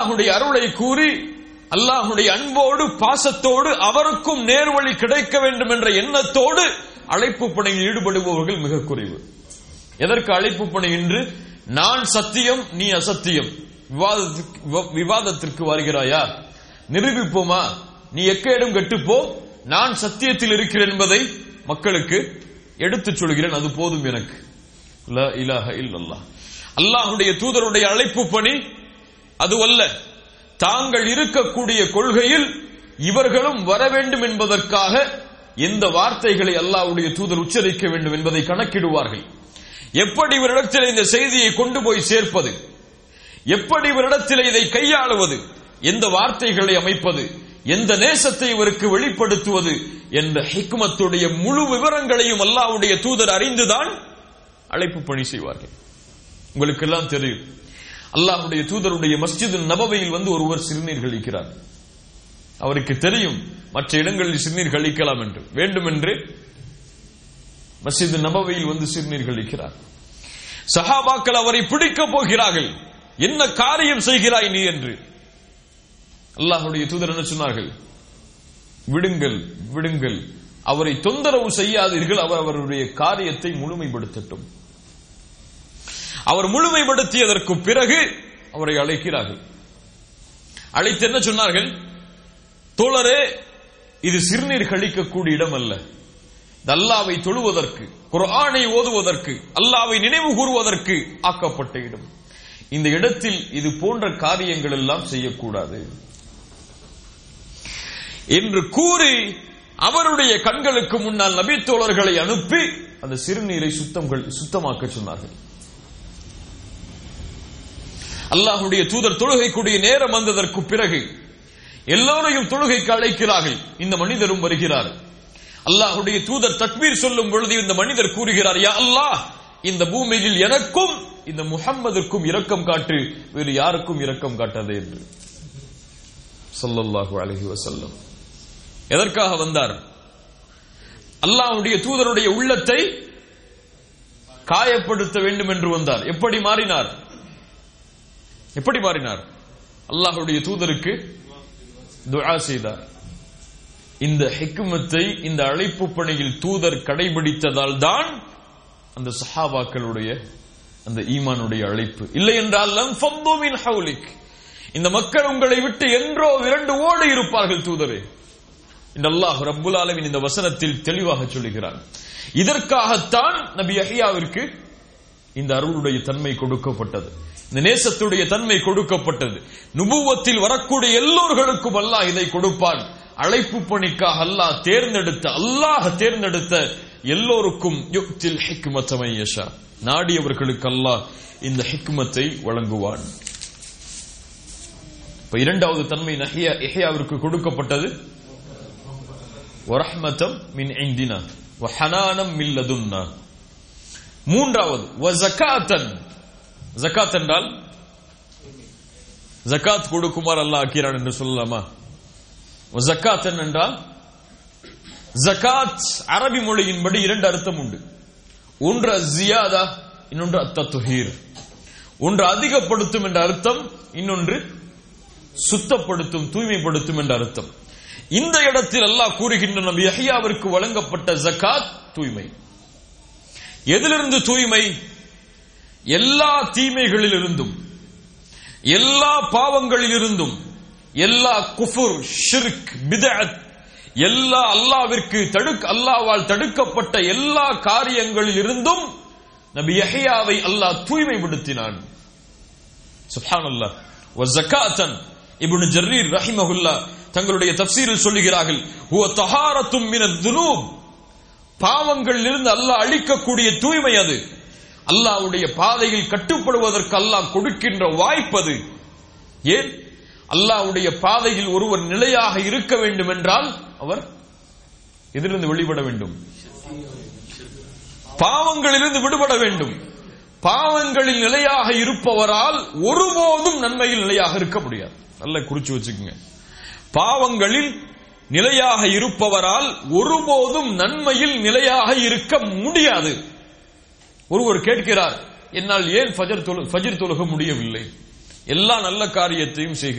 அல்லாஹுடைய அருளை கூறி அல்லாஹுடைய அன்போடு பாசத்தோடு அவருக்கும் நேர்வழி கிடைக்க வேண்டும் என்ற எண்ணத்தோடு அழைப்பு பணியில் ஈடுபடுபவர்கள் மிக குறைவு எதற்கு அழைப்பு பணி என்று நான் சத்தியம் நீ அசத்தியம் விவாதத்திற்கு விவா- விவாதத்திற்கு வருகிறாயா நிரூபிப்போமா நீ எக்கேடும் கெட்டுப்போ நான் சத்தியத்தில் இருக்கிறேன் என்பதை மக்களுக்கு எடுத்துச் சொல்கிறேன் அது போதும் எனக்கு லா இலாஹ இல்லல்லாஹ் அல்லாஹுடைய தூதருடைய அழைப்பு பணி அதுவல்ல தாங்கள் இருக்கக்கூடிய கொள்கையில் இவர்களும் வர வேண்டும் என்பதற்காக எந்த வார்த்தைகளை அல்லாஹ்வுடைய தூதர் உச்சரிக்க வேண்டும் என்பதை கணக்கிடுவார்கள் எப்படி இவரிடத்தில் இந்த செய்தியை கொண்டு போய் சேர்ப்பது எப்படி இவரிடத்தில் இதை கையாளுவது எந்த வார்த்தைகளை அமைப்பது எந்த நேசத்தை இவருக்கு வெளிப்படுத்துவது என்ற ஹிக்மத்துடைய முழு விவரங்களையும் அல்லாஹ்வுடைய தூதர் அறிந்துதான் அழைப்பு பணி செய்வார்கள் உங்களுக்கு எல்லாம் தெரியும் அல்லாஹ்வுடைய தூதருடைய மஸ்ஜித் நபவையில் வந்து ஒருவர் சிறுநீர் கழிக்கிறார் அவருக்கு தெரியும் மற்ற இடங்களில் சிறுநீர் கழிக்கலாம் என்று வேண்டுமென்று மஸ்ஜித் நபவையில் வந்து சிறுநீர் கழிக்கிறார் சஹாபாக்கள் அவரை பிடிக்கப் போகிறார்கள் என்ன காரியம் செய்கிறாய் நீ என்று அல்லாஹ்வுடைய தூதர் என்ன சொன்னார்கள் விடுங்கள் விடுங்கள் அவரை தொந்தரவு செய்யாதீர்கள் அவர் அவருடைய காரியத்தை முழுமைப்படுத்தட்டும் அவர் முழுமைப்படுத்தியதற்கு பிறகு அவரை அழைக்கிறார்கள் அழைத்து என்ன சொன்னார்கள் தோழரே இது சிறுநீர் கழிக்கக்கூடிய இடம் அல்ல இது அல்லாவை தொழுவதற்கு குர்ஆனை ஓதுவதற்கு அல்லாவை நினைவு கூறுவதற்கு ஆக்கப்பட்ட இடம் இந்த இடத்தில் இது போன்ற காரியங்கள் எல்லாம் செய்யக்கூடாது என்று கூறி அவருடைய கண்களுக்கு முன்னால் நபித்தோழர்களை அனுப்பி அந்த சிறுநீரை சுத்தம் சுத்தமாக்க சொன்னார்கள் அல்லாஹுடைய தூதர் தொழுகைக்குரிய நேரம் வந்ததற்கு பிறகு எல்லோரையும் தொழுகைக்கு அழைக்கிறார்கள் இந்த மனிதரும் வருகிறார் அல்லாஹுடைய தூதர் தக்பீர் சொல்லும் பொழுது இந்த மனிதர் கூறுகிறார் யா அல்லாஹ் இந்த பூமியில் எனக்கும் இந்த முஹம்மதுக்கும் இரக்கம் காட்டு வேறு யாருக்கும் இரக்கம் காட்டாதே என்று ஸல்லல்லாஹு அலைஹி வஸல்லம் எதற்காக வந்தார் அல்லாஹ்வுடைய தூதருடைய உள்ளத்தை காயப்படுத்த வேண்டும் என்று வந்தார் எப்படி மாறினார் எப்படி மாறினார் அல்லாஹ்வுடைய தூதருக்கு துஆ செய்தார் இந்த ஹிக்மத்தை இந்த அழைப்பு பணியில் தூதர் கடைபிடித்ததால் தான் அந்த சஹாபாக்களுடைய அந்த ஈமானுடைய அழைப்பு இல்லை என்றால் லம் ஃபந்து மின் ஹவுலிக் இந்த மக்கள் உங்களை விட்டு என்றோ விரண்டு ஓடி இருப்பார்கள் தூதரே இந்த அல்லாஹ் ரப்புல் ஆலமீன் இந்த வசனத்தில் தெளிவாக சொல்லுகிறார் இதற்காகத்தான் நபி யஹ்யாவிற்கு இந்த அருளுடைய தன்மை கொடுக்கப்பட்டது இந்த நேசத்துடைய தன்மை கொடுக்கப்பட்டது நுபுவத்தில் வரக்கூடிய எல்லோர்களுக்கும் அல்லாஹ் இதை கொடுப்பான் அழைப்பு பணிக்காக அல்லாஹ் தேர்ந்தெடுத்த அல்லாஹ் தேர்ந்தெடுத்த எல்லோருக்கும் யுக்தில் ஹிக்மத்தமை யஷா நாடியவர்களுக்கு அல்லாஹ் இந்த ஹிக்மத்தை வழங்குவான் இப்ப இரண்டாவது தன்மை நஹியா இஹ்யாவிற்கு கொடுக்கப்பட்டது வரஹ்மதம் மின் இந்தினா வஹனானம் மின் லதுன்னா மூன்றாவது வஸகாத்தன் ஜகாத் என்றால் ஜகாத் கொடுக்குமாறு அல்லாஹ் ஆக்கிறான் என்று சொல்லலாமா ஜக்காத் என்றால் ஜகாத் அரபி மொழியின்படி இரண்டு அர்த்தம் உண்டு ஒன்று ஜியாதா இன்னொன்று அத்தத்துஹீர் ஒன்று அதிகப்படுத்தும் என்ற அர்த்தம் இன்னொன்று சுத்தப்படுத்தும் தூய்மைப்படுத்தும் என்ற அர்த்தம் இந்த இடத்தில் அல்லாஹ் கூறுகின்ற நபி யஹ்யாவிற்கு வழங்கப்பட்ட ஜகாத் தூய்மை எதிலிருந்து தூய்மை எல்லா தீமைகளிலிருந்தும் எல்லா பாவங்களிலிருந்தும் எல்லா குஃபுர் ஷிர்க் பிதஅத் எல்லா அல்லாவிற்கு தடுக்க அல்லாவால் தடுக்கப்பட்ட எல்லா காரியங்களில் இருந்தும் நபி யஹ்யாவை அல்லாஹ் தூய்மைப்படுத்தினான் சுப்ஹானல்லாஹ் வ ஜகாத்தன் இப்னு ஜர்ரீர் ரஹிமஹுல்லா தங்களுடைய தஃப்சீரில் சொல்லுகிறார்கள் ஹுவ தஹாரத்தும் மினத் துனூப் பாவங்களிலிருந்து அல்லாஹ் அழிக்கக்கூடிய தூய்மை அது அல்லாஹ்வுடைய பாதையில் கட்டுப்படுவதற்கு அல்லாஹ் கொடுக்கின்ற வாய்ப்பது ஏன் அல்லாஹ்வுடைய பாதையில் ஒருவர் நிலையாக இருக்க வேண்டும் என்றால் அவர் எதிலிருந்து வெளிப்பட வேண்டும் பாவங்களிலிருந்து விடுபட வேண்டும் பாவங்களில் நிலையாக இருப்பவரால் ஒருபோதும் நன்மையில் நிலையாக இருக்க முடியாது நல்ல குறிச்சு வச்சுக்கோங்க பாவங்களில் நிலையாக இருப்பவரால் ஒருபோதும் நன்மையில் நிலையாக இருக்க முடியாது ஒருவர் கேட்கிறார் என்னால் ஏன் ஃபஜர் தொழு ஃபஜர் தொழுக முடியவில்லை எல்லா நல்ல காரியத்தையும் செய்கிறேன்